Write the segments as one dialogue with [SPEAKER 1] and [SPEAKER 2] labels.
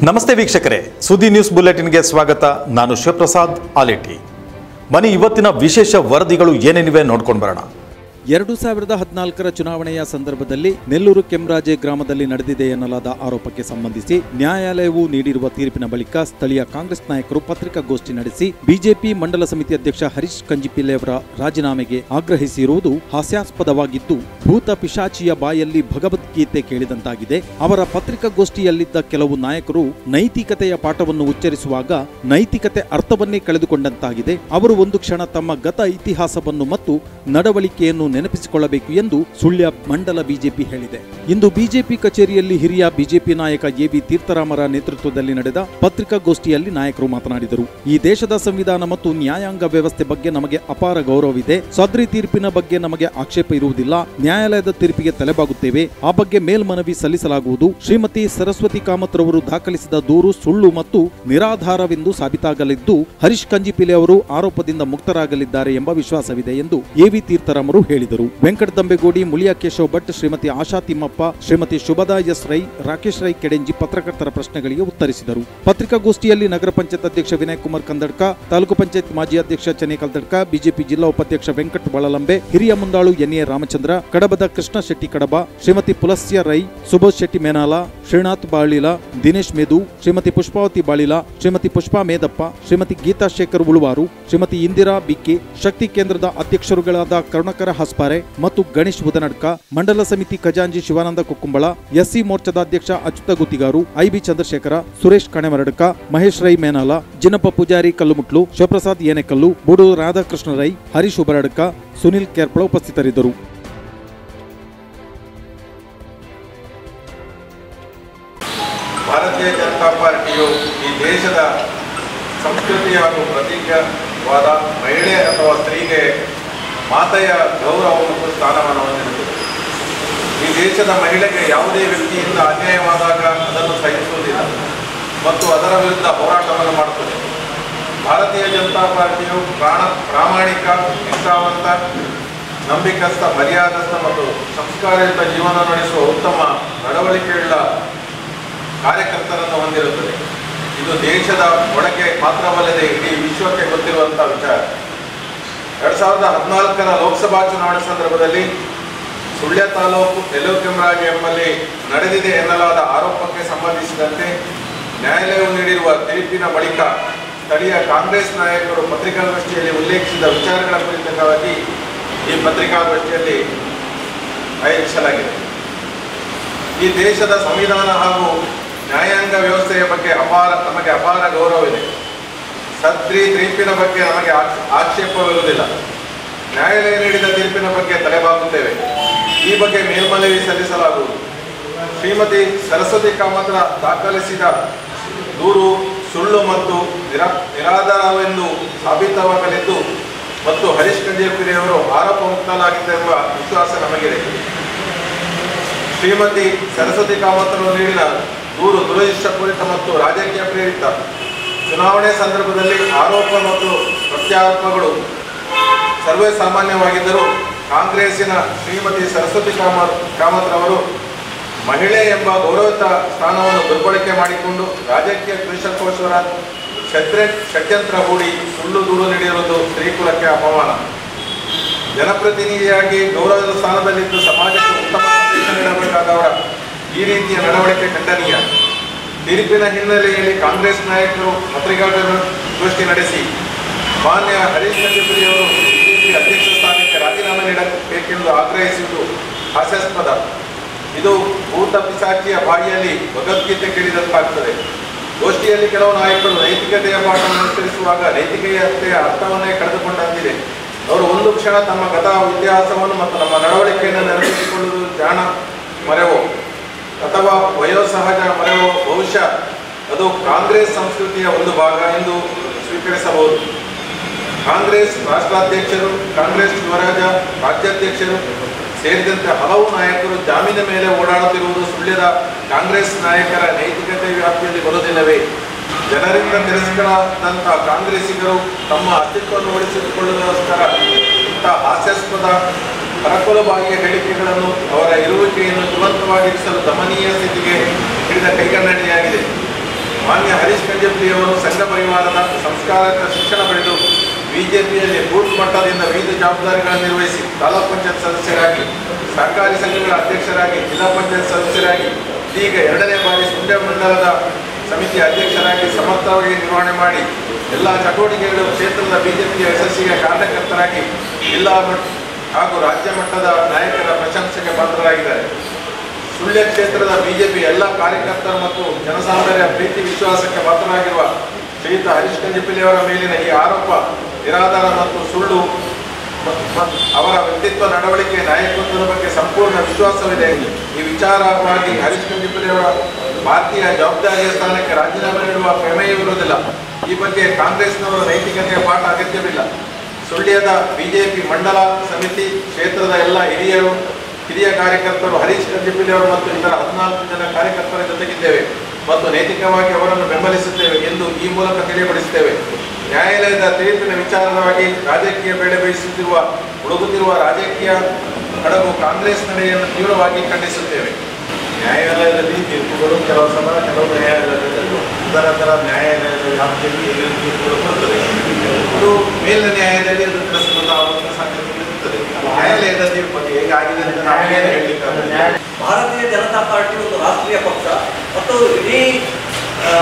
[SPEAKER 1] ನಮಸ್ತೆ ವೀಕ್ಷಕರೇ ಸುದ್ದಿ ನ್ಯೂಸ್ ಬುಲೆಟಿನ್ಗೆ ಸ್ವಾಗತ ನಾನು ಶಿವಪ್ರಸಾದ್ ಆಲೇಟಿ ಬನ್ನಿ ಇವತ್ತಿನ ವಿಶೇಷ ವರದಿಗಳು ಏನೇನಿವೆ ನೋಡ್ಕೊಂಡು ಬರೋಣ
[SPEAKER 2] ಎರಡು ಸಾವಿರದ ಹದಿನಾಲ್ಕರ ಚುನಾವಣೆಯ ಸಂದರ್ಭದಲ್ಲಿ ನೆಲ್ಲೂರು ಕೆಂರಾಜೆ ಗ್ರಾಮದಲ್ಲಿ ನಡೆದಿದೆ ಎನ್ನಲಾದ ಆರೋಪಕ್ಕೆ ಸಂಬಂಧಿಸಿ ನ್ಯಾಯಾಲಯವು ನೀಡಿರುವ ತೀರ್ಪಿನ ಬಳಿಕ ಸ್ಥಳೀಯ ಕಾಂಗ್ರೆಸ್ ನಾಯಕರು ಪತ್ರಿಕಾಗೋಷ್ಠಿ ನಡೆಸಿ ಬಿಜೆಪಿ ಮಂಡಲ ಸಮಿತಿ ಅಧ್ಯಕ್ಷ ಹರೀಶ್ ಕಂಜಿಪಿಲ್ಲೆ ಅವರ ರಾಜೀನಾಮೆಗೆ ಆಗ್ರಹಿಸಿರುವುದು ಹಾಸ್ಯಾಸ್ಪದವಾಗಿದ್ದು ಭೂತ ಪಿಶಾಚಿಯ ಬಾಯಲ್ಲಿ ಭಗವದ್ಗೀತೆ ಕೇಳಿದಂತಾಗಿದೆ ಅವರ ಪತ್ರಿಕಾಗೋಷ್ಠಿಯಲ್ಲಿದ್ದ ಕೆಲವು ನಾಯಕರು ನೈತಿಕತೆಯ ಪಾಠವನ್ನು ಉಚ್ಚರಿಸುವಾಗ ನೈತಿಕತೆ ಅರ್ಥವನ್ನೇ ಕಳೆದುಕೊಂಡಂತಾಗಿದೆ ಅವರು ಒಂದು ಕ್ಷಣ ತಮ್ಮ ಗತ ಇತಿಹಾಸವನ್ನು ಮತ್ತು ನಡವಳಿಕೆಯನ್ನು ನೆನಪಿಸಿಕೊಳ್ಳಬೇಕು ಎಂದು ಸುಳ್ಯ ಮಂಡಲ ಬಿಜೆಪಿ ಹೇಳಿದೆ ಇಂದು ಬಿಜೆಪಿ ಕಚೇರಿಯಲ್ಲಿ ಹಿರಿಯ ಬಿಜೆಪಿ ನಾಯಕ ಎಬಿ ತೀರ್ಥರಾಮರ ನೇತೃತ್ವದಲ್ಲಿ ನಡೆದ ಪತ್ರಿಕಾಗೋಷ್ಠಿಯಲ್ಲಿ ನಾಯಕರು ಮಾತನಾಡಿದರು ಈ ದೇಶದ ಸಂವಿಧಾನ ಮತ್ತು ನ್ಯಾಯಾಂಗ ವ್ಯವಸ್ಥೆ ಬಗ್ಗೆ ನಮಗೆ ಅಪಾರ ಗೌರವವಿದೆ ಸದ್ರಿ ತೀರ್ಪಿನ ಬಗ್ಗೆ ನಮಗೆ ಆಕ್ಷೇಪ ಇರುವುದಿಲ್ಲ ನ್ಯಾಯಾಲಯದ ತೀರ್ಪಿಗೆ ತಲೆಬಾಗುತ್ತೇವೆ ಆ ಬಗ್ಗೆ ಮೇಲ್ಮನವಿ ಸಲ್ಲಿಸಲಾಗುವುದು ಶ್ರೀಮತಿ ಸರಸ್ವತಿ ಕಾಮತ್ ರವರು ದಾಖಲಿಸಿದ ದೂರು ಸುಳ್ಳು ಮತ್ತು ನಿರಾಧಾರವೆಂದು ಸಾಬೀತಾಗಲಿದ್ದು ಹರೀಶ್ ಕಂಜಿಪಿಲೆ ಅವರು ಆರೋಪದಿಂದ ಮುಕ್ತರಾಗಲಿದ್ದಾರೆ ಎಂಬ ವಿಶ್ವಾಸವಿದೆ ಎಂದು ಎವಿ ತೀರ್ಥರಾಮರು ಹೇಳಿದರು ವೆಂಕಟ ದಂಬೆಗೋಡಿ ಮುಳಿಯ ಕೇಶವ್ ಭಟ್ ಶ್ರೀಮತಿ ಆಶಾ ತಿಮ್ಮಪ್ಪ ಶ್ರೀಮತಿ ಶುಭದಾ ಎಸ್ ರೈ ರಾಕೇಶ್ ರೈ ಕೆಡೆಂಜಿ ಪತ್ರಕರ್ತರ ಪ್ರಶ್ನೆಗಳಿಗೆ ಉತ್ತರಿಸಿದರು ಪತ್ರಿಕಾಗೋಷ್ಠಿಯಲ್ಲಿ ನಗರ ಪಂಚಾಯತ್ ಅಧ್ಯಕ್ಷ ವಿನಯ್ ಕುಮಾರ್ ಕಂದಡ್ಕ ತಾಲೂಕು ಪಂಚಾಯತ್ ಮಾಜಿ ಅಧ್ಯಕ್ಷ ಚನೆ ಕಲ್ದಡ್ಕ ಬಿಜೆಪಿ ಜಿಲ್ಲಾ ಉಪಾಧ್ಯಕ್ಷ ವೆಂಕಟ್ ಬಳಲಂಬೆ ಹಿರಿಯ ಮುಂದಾಳು ಎನ್ಎ ರಾಮಚಂದ್ರ ಕಡಬದ ಕೃಷ್ಣ ಶೆಟ್ಟಿ ಕಡಬ ಶ್ರೀಮತಿ ಪುಲಸ್ಯ ರೈ ಸುಬೋಧ್ ಶೆಟ್ಟಿ ಮೇನಾಲ ಶ್ರೀನಾಥ್ ಬಾಳಿಲ ದಿನೇಶ್ ಮೇದು ಶ್ರೀಮತಿ ಪುಷ್ಪಾವತಿ ಬಾಳಿಲ ಶ್ರೀಮತಿ ಪುಷ್ಪಾ ಮೇದಪ್ಪ ಶ್ರೀಮತಿ ಗೀತಾ ಶೇಖರ್ ಉಳುವಾರು ಶ್ರೀಮತಿ ಇಂದಿರಾ ಬಿಕ್ಕೆ ಶಕ್ತಿ ಕೇಂದ್ರದ ಅಧ್ಯಕ್ಷರುಗಳಾದ ಕರುಣಕರ ಹಸ್ಪಾರೆ ಮತ್ತು ಗಣೇಶ್ ಬುದನಡ್ಕ ಮಂಡಲ ಸಮಿತಿ ಖಜಾಂಜಿ ಶಿವಾನಂದ ಕುಕ್ಕುಂಬಳ ಎಸ್ಸಿ ಮೋರ್ಚಾದ ಅಧ್ಯಕ್ಷ ಅಚ್ಯುತ ಗುತ್ತಿಗಾರು ಐಬಿ ಚಂದ್ರಶೇಖರ ಸುರೇಶ್ ಕಣೆಮರಡ್ಕ ಮಹೇಶ್ ರೈ ಮೇನಾಲ ಜಿನಪ್ಪ ಪೂಜಾರಿ ಕಲ್ಲುಮುಟ್ಲು ಶಿವಪ್ರಸಾದ್ ಏನೆಕಲ್ಲು ಬೂಡು ರಾಧಾಕೃಷ್ಣ ರೈ ಹರೀಶ್ ಉಬರಡ್ಕ ಸುನಿಲ್ ಕೇರ್ಪಳ ಉಪಸ್ಥಿತರಿದ್ದರು
[SPEAKER 3] ಭಾರತೀಯ ಜನತಾ ಪಾರ್ಟಿಯು ಈ ದೇಶದ ಸಂಸ್ಕೃತಿ ಹಾಗೂ ಪ್ರತೀಕವಾದ ಮಹಿಳೆ ಅಥವಾ ಸ್ತ್ರೀಗೆ ಮಾತೆಯ ಗೌರವ ಮತ್ತು ಸ್ಥಾನಮಾನ ಹೊಂದಿರುತ್ತದೆ ಈ ದೇಶದ ಮಹಿಳೆಗೆ ಯಾವುದೇ ವ್ಯಕ್ತಿಯಿಂದ ಅನ್ಯಾಯವಾದಾಗ ಅದನ್ನು ಸಹಿಸುವುದಿಲ್ಲ ಮತ್ತು ಅದರ ವಿರುದ್ಧ ಹೋರಾಟವನ್ನು ಮಾಡುತ್ತದೆ ಭಾರತೀಯ ಜನತಾ ಪಾರ್ಟಿಯು ಪ್ರಾಣ ಪ್ರಾಮಾಣಿಕ ನಿಷ್ಠಾವಂತ ನಂಬಿಕಸ್ಥ ಮರ್ಯಾದಸ್ಥ ಮತ್ತು ಸಂಸ್ಕಾರಯುತ ಜೀವನ ನಡೆಸುವ ಉತ್ತಮ ನಡವಳಿಕೆಯುಳ್ಳ ಕಾರ್ಯಕರ್ತರನ್ನು ಹೊಂದಿರುತ್ತದೆ ಇದು ದೇಶದ ಒಳಗೆ ಮಾತ್ರವಲ್ಲದೆ ಇಡೀ ವಿಶ್ವಕ್ಕೆ ಗೊತ್ತಿರುವಂಥ ವಿಚಾರ ಎರಡು ಸಾವಿರದ ಹದಿನಾಲ್ಕರ ಲೋಕಸಭಾ ಚುನಾವಣೆ ಸಂದರ್ಭದಲ್ಲಿ ಸುಳ್ಯ ತಾಲೂಕು ನೆಲ್ಲೂರು ಕೆಂಬರಾಜಿ ಎಂಬಲ್ಲಿ ನಡೆದಿದೆ ಎನ್ನಲಾದ ಆರೋಪಕ್ಕೆ ಸಂಬಂಧಿಸಿದಂತೆ ನ್ಯಾಯಾಲಯವು ನೀಡಿರುವ ತೀರ್ಪಿನ ಬಳಿಕ ಸ್ಥಳೀಯ ಕಾಂಗ್ರೆಸ್ ನಾಯಕರು ಪತ್ರಿಕಾಗೋಷ್ಠಿಯಲ್ಲಿ ಉಲ್ಲೇಖಿಸಿದ ವಿಚಾರಗಳ ಕುರಿತವಾಗಿ ಈ ಪತ್ರಿಕಾಗೋಷ್ಠಿಯಲ್ಲಿ ಆಯೋಜಿಸಲಾಗಿದೆ ಈ ದೇಶದ ಸಂವಿಧಾನ ಹಾಗೂ ನ್ಯಾಯಾಂಗ ವ್ಯವಸ್ಥೆಯ ಬಗ್ಗೆ ಅಪಾರ ನಮಗೆ ಅಪಾರ ಗೌರವವಿದೆ ಸದ್ರಿ ತೀರ್ಪಿನ ಬಗ್ಗೆ ನಮಗೆ ಆಕ್ಷ- ಆಕ್ಷೇಪವಿರುವುದಿಲ್ಲ ನ್ಯಾಯಾಲಯ ನೀಡಿದ ತೀರ್ಪಿನ ಬಗ್ಗೆ ತಲೆಬಾಗುತ್ತೇವೆ ಈ ಬಗ್ಗೆ ಮೇಲ್ಮನವಿ ಸಲ್ಲಿಸಲಾಗುವುದು ಶ್ರೀಮತಿ ಸರಸ್ವತಿ ಕಾಮತ್ರ ದಾಖಲಿಸಿದ ದೂರು ಸುಳ್ಳು ಮತ್ತು ನಿರಾ ನಿರಾಧಾರವೆಂದು ಸಾಬೀತವಾಗಲಿದ್ದು ಮತ್ತು ಹರೀಶ್ ಕಂಜೇಪಿರಿಯವರು ಆರೋಪ ಮುಕ್ತಲಾಗಿದ್ದೆಂಬ ವಿಶ್ವಾಸ ನಮಗಿದೆ ಶ್ರೀಮತಿ ಸರಸ್ವತಿ ಕಾಮತರು ನೀಡಿದ ದೂರು ದುರದೃಷ್ಟಪೂರಿತ ಮತ್ತು ರಾಜಕೀಯ ಪ್ರೇರಿತ ಚುನಾವಣೆ ಸಂದರ್ಭದಲ್ಲಿ ಆರೋಪ ಮತ್ತು ಪ್ರತ್ಯಾರೋಪಗಳು ಸರ್ವೇ ಸಾಮಾನ್ಯವಾಗಿದ್ದರೂ ಕಾಂಗ್ರೆಸ್ಸಿನ ಶ್ರೀಮತಿ ಸರಸ್ವತಿ ಕಾಮತ್ ಕಾಮತ್ರವರು ಮಹಿಳೆ ಎಂಬ ಗೌರವಿತ ಸ್ಥಾನವನ್ನು ದುರ್ಬಳಕೆ ಮಾಡಿಕೊಂಡು ರಾಜಕೀಯ ದ್ವೇಷಕೋಶ್ವರ ಷಡ್ಯ ಷಡ್ಯಂತ್ರ ಹೂಡಿ ಸುಳ್ಳು ದೂರು ನೀಡಿರುವುದು ಸ್ತ್ರೀಕುಲಕ್ಕೆ ಅಪಮಾನ ಜನಪ್ರತಿನಿಧಿಯಾಗಿ ಗೌರವದ ಸ್ಥಾನದಲ್ಲಿದ್ದು ಸಮಾಜಕ್ಕೆ ಉತ್ತಮ ಸಂದೇಶ ನೀಡಬೇಕಾದವರ ಈ ರೀತಿಯ ನಡವಳಿಕೆ ಖಂಡನೀಯ ತೀರ್ಪಿನ ಹಿನ್ನೆಲೆಯಲ್ಲಿ ಕಾಂಗ್ರೆಸ್ ನಾಯಕರು ಪತ್ರಿಕಾಗೋಷ್ಠಿ ನಡೆಸಿ ಮಾನ್ಯ ಹರೀಶ್ ಕಂಜಪುರಿಯವರು ಬಿಜೆಪಿ ಅಧ್ಯಕ್ಷ ಸ್ಥಾನಕ್ಕೆ ರಾಜೀನಾಮೆ ನೀಡಬೇಕೆಂದು ಆಗ್ರಹಿಸುವುದು ಹಾಸ್ಯಾಸ್ಪದ ಇದು ಭೂತ ಪಿಸಾಚಿಯ ಬಾಯಿಯಲ್ಲಿ ಭಗವದ್ಗೀತೆ ಕೇಳಿದಂತಾಗ್ತದೆ ಗೋಷ್ಠಿಯಲ್ಲಿ ಕೆಲವು ನಾಯಕರು ನೈತಿಕತೆಯ ಪಾಠವನ್ನು ಅನುಸರಿಸುವಾಗ ನೈತಿಕತೆಯ ಅರ್ಥವನ್ನೇ ಕಳೆದುಕೊಂಡಂತಿದೆ ಅವರು ಒಂದು ಕ್ಷಣ ತಮ್ಮ ಗತ ಇತಿಹಾಸವನ್ನು ಮತ್ತು ನಮ್ಮ ನಡವಳಿಕೆಯನ್ನು ನೆನಪಿಸಿಕೊಳ್ಳುವುದು ಜಾಣ ಮರೆವೋ ಅಥವಾ ವಯೋಸಹಜ ಮರೆವೋ ಬಹುಶಃ ಅದು ಕಾಂಗ್ರೆಸ್ ಸಂಸ್ಕೃತಿಯ ಒಂದು ಭಾಗ ಎಂದು ಸ್ವೀಕರಿಸಬಹುದು ಕಾಂಗ್ರೆಸ್ ರಾಷ್ಟ್ರಾಧ್ಯಕ್ಷರು ಕಾಂಗ್ರೆಸ್ ಯುವರಾಜ ರಾಜ್ಯಾಧ್ಯಕ್ಷರು ಸೇರಿದಂತೆ ಹಲವು ನಾಯಕರು ಜಾಮೀನ ಮೇಲೆ ಓಡಾಡುತ್ತಿರುವುದು ಸುಳ್ಯದ ಕಾಂಗ್ರೆಸ್ ನಾಯಕರ ನೈತಿಕತೆ ವ್ಯಾಪ್ತಿಯಲ್ಲಿ ಬರುವುದಿಲ್ಲವೇ ಜನರಿಂದ ತಿರಸ್ಕರಾದಂಥ ಕಾಂಗ್ರೆಸ್ಸಿಗರು ತಮ್ಮ ಅಸ್ತಿತ್ವವನ್ನು ಉಳಿಸಿಕೊಳ್ಳುವುದಕ್ಕೋಸ್ಕರ ಇಂಥ ಹಾಸ್ಯಾಸ್ಪದ ಪರಕೊಲಬಾಗಿಯ ಹೇಳಿಕೆಗಳನ್ನು ಅವರ ಇರುವಿಕೆಯನ್ನು ಜೀವಂತವಾಗಿರಿಸಲು ದಮನೀಯ ಸ್ಥಿತಿಗೆ ಹಿಡಿದ ಕೈಗನ್ನಡಿಯಾಗಿದೆ ಮಾನ್ಯ ಹರೀಶ್ ಕಂಜಪ್ಲಿಯವರು ಸಂಘ ಪರಿವಾರದ ಸಂಸ್ಕಾರಕ ಶಿಕ್ಷಣ ಪಡೆದು ಬಿಜೆಪಿಯಲ್ಲಿ ಬೂತ್ ಮಟ್ಟದಿಂದ ವಿವಿಧ ಜವಾಬ್ದಾರಿಗಳನ್ನು ನಿರ್ವಹಿಸಿ ತಾಲೂಕು ಪಂಚಾಯತ್ ಸದಸ್ಯರಾಗಿ ಸಹಕಾರಿ ಸಂಘಗಳ ಅಧ್ಯಕ್ಷರಾಗಿ ಜಿಲ್ಲಾ ಪಂಚಾಯತ್ ಸದಸ್ಯರಾಗಿ ಇದೀಗ ಎರಡನೇ ಬಾರಿ ಸುಂಡ್ಯ ಮಂಡಲದ ಸಮಿತಿಯ ಅಧ್ಯಕ್ಷರಾಗಿ ಸಮರ್ಥವಾಗಿ ನಿರ್ವಹಣೆ ಮಾಡಿ ಎಲ್ಲ ಚಟುವಟಿಕೆಗಳು ಕ್ಷೇತ್ರದ ಬಿಜೆಪಿಯ ಯಶಸ್ಸಿಗೆ ಕಾರಣಕರ್ತರಾಗಿ ಜಿಲ್ಲಾ ಮಟ್ಟ ಹಾಗೂ ರಾಜ್ಯ ಮಟ್ಟದ ನಾಯಕರ ಪ್ರಶಂಸೆಗೆ ಪಾತ್ರರಾಗಿದ್ದಾರೆ ಸುಳ್ಯ ಕ್ಷೇತ್ರದ ಬಿಜೆಪಿ ಎಲ್ಲ ಕಾರ್ಯಕರ್ತರು ಮತ್ತು ಜನಸಾಮಾನ್ಯರ ಪ್ರೀತಿ ವಿಶ್ವಾಸಕ್ಕೆ ಪಾತ್ರರಾಗಿರುವ ಶ್ರೀಯುತ ಹರೀಶ್ ಕಂಜಿಪಿಲಿಯವರ ಮೇಲಿನ ಈ ಆರೋಪ ನಿರಾಧಾರ ಮತ್ತು ಸುಳ್ಳು ಮತ್ತು ಮತ್ತು ಅವರ ವ್ಯಕ್ತಿತ್ವ ನಡವಳಿಕೆ ನಾಯಕತ್ವದ ಬಗ್ಗೆ ಸಂಪೂರ್ಣ ವಿಶ್ವಾಸವಿದೆ ಈ ವಿಚಾರವಾಗಿ ಹರೀಶ್ ಕಂಜಿಪಿಲಿಯವರ ಭಾರತೀಯ ಜವಾಬ್ದಾರಿಯ ಸ್ಥಾನಕ್ಕೆ ರಾಜೀನಾಮೆ ನೀಡುವ ಪ್ರಮೇಯವಿರುವುದಿಲ್ಲ ಈ ಬಗ್ಗೆ ಕಾಂಗ್ರೆಸ್ನವರ ನೈತಿಕತೆಯ ಪಾಠ ಅಗತ್ಯವಿಲ್ಲ ಸುಳ್ಯದ ಬಿಜೆಪಿ ಮಂಡಲ ಸಮಿತಿ ಕ್ಷೇತ್ರದ ಎಲ್ಲ ಹಿರಿಯರು ಹಿರಿಯ ಕಾರ್ಯಕರ್ತರು ಹರೀಶ್ ಕಂಜಿಪಿಲಿ ಅವರು ಮತ್ತು ಇತರ ಹದಿನಾಲ್ಕು ಜನ ಕಾರ್ಯಕರ್ತರ ಜೊತೆಗಿದ್ದೇವೆ ಮತ್ತು ನೈತಿಕವಾಗಿ ಅವರನ್ನು ಬೆಂಬಲಿಸುತ್ತೇವೆ ಎಂದು ಈ ಮೂಲಕ ತಿಳಿಯಪಡಿಸುತ್ತೇವೆ ನ್ಯಾಯಾಲಯದ ತೀರ್ಪಿನ ವಿಚಾರವಾಗಿ ರಾಜಕೀಯ ಬೇಳೆ ಬಯಸುತ್ತಿರುವ ಹುಡುಗುತ್ತಿರುವ ರಾಜಕೀಯ ಹಡಗು ಕಾಂಗ್ರೆಸ್ ನಡೆಯನ್ನು ತೀವ್ರವಾಗಿ ಖಂಡಿಸುತ್ತೇವೆ ನ್ಯಾಯಾಲಯದಲ್ಲಿ ತೀರ್ಪುಗಳು ಕೆಲವು ಸಲ ಕೆಲವು ನ್ಯಾಯಾಲಯದಲ್ಲಿ ತದನಂತರ ನ್ಯಾಯಾಲಯದ ವ್ಯಾಪ್ತಿಯಲ್ಲಿ ಏನೇನು ತೀರ್ಪುಗಳು ಬರುತ್ತದೆ ಅದು ಮೇಲಿನ ನ್ಯಾಯಾಲಯದಲ್ಲಿ ಅದು ತಿರಸ್ಕೃತ ಆಗುವಂಥ ಸಾಧ್ಯತೆಗಳು ಇರುತ್ತದೆ ನ್ಯಾಯಾಲಯದ ತೀರ್ಪು ಅದು ಹೇಗಾಗಿದೆ ಅಂತ ನಾವು ಏನು ಹೇಳಲಿಕ್ಕೆ
[SPEAKER 4] ಭಾರತೀಯ ಜನತಾ ಪಾರ್ಟಿ ಒಂದು ರಾಷ್ಟ್ರೀಯ ಪಕ್ಷ ಮತ್ತು ಇಡೀ ಆ,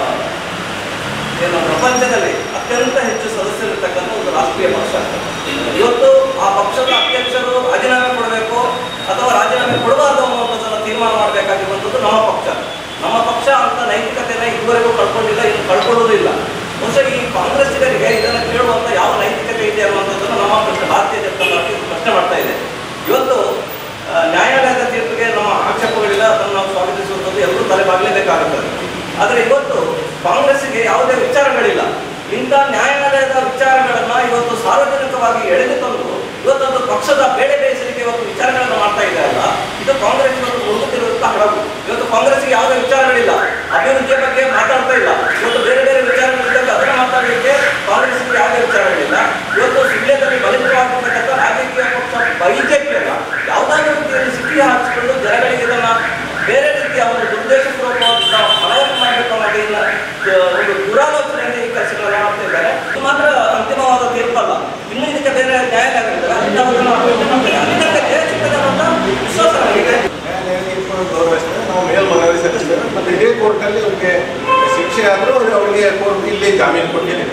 [SPEAKER 4] ಏನು ಪ್ರಪಂಚದಲ್ಲಿ ಅತ್ಯಂತ ಹೆಚ್ಚು ಸದಸ್ಯರಿರ್ತಕ್ಕಂಥ ಒಂದು ರಾಷ್ಟ್ರೀಯ ಪಕ್ಷ ಇವತ್ತು ಆ ಪಕ್ಷದ ಅಧ್ಯಕ್ಷರು ರಾಜೀನಾಮೆ ಕೊಡಬೇಕು ಅಥವಾ ರಾಜೀನಾಮೆ ಕೊಡಬಾರ್ದು ಅನ್ನುವಂಥದ್ದನ್ನು ತೀರ್ಮಾನ ಮಾಡಬೇಕಾಗಿರುವಂಥದ್ದು ನಮ್ಮ ಪಕ್ಷ ನಮ್ಮ ಪಕ್ಷ ಅಂತ ನೈತಿಕತೆಯನ್ನು ಇದುವರೆಗೂ ಕಳ್ಕೊಂಡಿಲ್ಲ ಇನ್ನು ಕಳ್ಕೊಳ್ಳೋದಿಲ್ಲ ಬಹುಶಃ ಈ ಕಾಂಗ್ರೆಸ್ಸಿಗರಿಗೆ ಇದನ್ನು ಕೇಳುವಂಥ ಯಾವ ನೈತಿಕತೆ ಇದೆ ಅನ್ನುವಂಥದ್ದನ್ನು ನಮ್ಮ ಪ್ರಶ್ನೆ ಭಾರತೀಯ ಜನತಾ ಪಾರ್ಟಿ ಪ್ರಶ್ನೆ ಮಾಡ್ತಾ ಇದೆ ಇವತ್ತು ಆ, ನ್ಯಾಯಾಲಯದ ತೀರ್ಪಿಗೆ ನಮ್ಮ ಆಕ್ಷೇಪಗಳಿಲ್ಲ ಅದನ್ನು ನಾವು ಸ್ವಾಗತಿಸುವಂಥದ್ದು ಎಲ್ಲರೂ ತಲೆಬಾಗಲೇಬೇಕಾಗುತ್ತದೆ ಆದರೆ ಇವತ್ತು ಕಾಂಗ್ರೆಸ್ಸಿಗೆ ಯಾವುದೇ ವಿಚಾರಗಳಿಲ್ಲ ಇಂಥ ನ್ಯಾಯಾಲಯದ ವಿಚಾರಗಳನ್ನ ಇವತ್ತು ಸಾರ್ವಜನಿಕವಾಗಿ ಎಳೆದು ತಂದು ಇವತ್ತೊಂದು ಪಕ್ಷದ ಬೇಳೆ ಬೇಯಿಸಲಿಕ್ಕೆ ಇವತ್ತು ವಿಚಾರಗಳನ್ನು ಮಾಡ್ತಾ ಇದ್ದಾರಲ್ಲ ಇದು ಕಾಂಗ್ರೆಸ್ ಇವತ್ತು ಮುಳುಗುತ್ತಿರುವಂತಹ ಹಡಗು ಇವತ್ತು ಕಾಂಗ್ರೆಸ್ಗೆ ಯಾವುದೇ ವಿಚಾರಗಳಿಲ್ಲ ಅಭಿವೃದ್ಧಿಯ ಬಗ್ಗೆ ಮಾತಾಡ್ತಾ ಇಲ್ಲ ಇವತ್ತು ಬೇರೆ ಬೇರೆ ವಿಚಾರಗಳಿದ್ದಾಗ ಅದನ್ನ ಮಾತಾಡಲಿಕ್ಕೆ ಕಾಂಗ್ರೆಸ್ಗೆ ಯಾವುದೇ ವಿಚಾರಗಳಿಲ್ಲ ಇವತ್ತು ಸುಳ್ಯದಲ್ಲಿ ಬಲಿತವಾಗಿರ್ತಕ್ಕಂಥ ರಾಜಕೀಯ ಪಕ್ಷ ಬಿಜೆಪಿ ಅಲ್ಲ ಯಾವುದಾದ್ರೂ ರೀತಿಯಲ್ಲಿ ಸಿಕ್ಕಿ ಹಾಕಿಸಿಕೊಂಡು ಜನಗಳಿಗೆ ಇದನ್ನ ಬೇರೆ ರೀತಿಯ ಒಂದು ದುರ್ದೇಶಪೂರ್ವಕವಾದ ಮನವರಿಕೆ ಮಾಡಬೇಕು ಅನ್ನೋದು ಇನ್ನ ಆ, ಒಂದು ದುರಾಲೋಚನೆಯಿಂದ ಈ ಕೆಲಸಗಳನ್ನ ಮಾಡ್ತಾ ಇದ್ದಾರೆ ಇದು ಮಾತ್ರ ಅಂತಿಮವಾದ ತೀರ್ಪಲ್ಲ ಇನ್ನು ಇದಕ್ಕೆ ಬೇರೆ ನ್ಯಾಯಾಲಯಗಳಿದ್ದಾರೆ ಅಂಥವುಗಳನ್ನ ಅಭಿವೃದ್ಧಿ ಮಾಡ್ತಾರೆ ಅದಕ್ಕೆ ಚಿಕ್ಕದಾದಂಥ ವಿಶ್ವಾಸ ನನಗಿದೆ
[SPEAKER 3] ನ್ಯಾಯಾಲಯ ತೀರ್ಪನ್ನು ಗೌರವಿಸ್ತೇವೆ ನಾವು ಮೇಲ್ಮನವಿ ಸಲ್ಲಿಸ್ತೇವೆ ಮತ್ತು ಇದೇ ಕೋರ್ಟಲ್ಲಿ ಅವರಿಗೆ ಶಿಕ್ಷೆ ಆದರೂ ಅವರಿಗೆ ಕೋರ್ಟ್ ಇಲ್ಲೇ ಜಾಮೀನು ಕೊಟ್ಟಿದೆ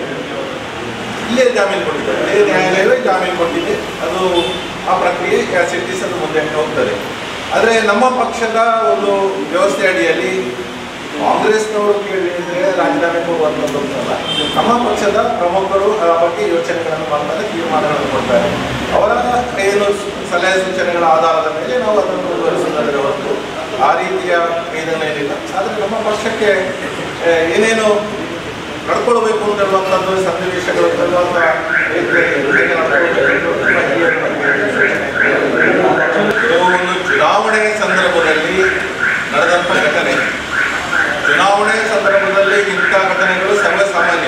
[SPEAKER 3] ಇಲ್ಲೇ ಜಾಮೀನು ಕೊಟ್ಟಿದೆ ಇದೇ ನ್ಯಾಯಾಲಯವೇ ಜಾಮೀನು ಕೊಟ್ಟಿದೆ ಅದು ಆ ಪ್ರಕ್ರಿಯೆ ಸಿಟಿಸ್ ಅದು ಮುಂದೆ ಹೋಗ್ತದೆ ಆದರೆ ನಮ್ಮ ಪಕ್ಷದ ಒಂದು ವ್ಯವಸ್ಥೆ ಅಡಿಯಲ್ಲಿ ಕಾಂಗ್ರೆಸ್ನವರು ಕೇಳಿದರೆ ರಾಜೀನಾಮೆ ಕೊಡುವಂಥದ್ದು ಅಂತಲ್ಲ ನಮ್ಮ ಪಕ್ಷದ ಪ್ರಮುಖರು ಆ ಬಗ್ಗೆ ಯೋಚನೆಗಳನ್ನು ಮಾಡ್ತಾರೆ ತೀರ್ಮಾನಗಳನ್ನು ಕೊಡ್ತಾರೆ ಅವರ ಏನು ಸಲಹೆ ಸೂಚನೆಗಳ ಆಧಾರದ ಮೇಲೆ ನಾವು ಅದನ್ನು ಮುಂದುವರಿಸುವುದರ ಹೊರತು ಆ ರೀತಿಯ ಇದನ್ನ ಏನಿಲ್ಲ ಆದರೆ ನಮ್ಮ ಪಕ್ಷಕ್ಕೆ ಆ, ಏನೇನು ನಡ್ಕೊಳ್ಬೇಕು ಅಂತ ಹೇಳುವಂಥದ್ದು ಸನ್ನಿವೇಶಗಳು ತರುವಂಥ ರೀತಿಯಲ್ಲಿ ಹೇಗೆ ನಡ್ಕೊಳ್ಬೇಕು ಅಂತ ಹಿರಿಯರ ಬಗ್ಗೆ ಸೂಚನೆ ಇದು ಒಂದು ಚುನಾವಣೆ ಸಂದರ್ಭದಲ್ಲಿ ನಡೆದಂಥ ಘಟನೆ ಚುನಾವಣೆ ಸಂದರ್ಭದಲ್ಲಿ ಇಂಥ ಘಟನೆಗಳು ಸರ್ವಸಾಮಾನ್ಯ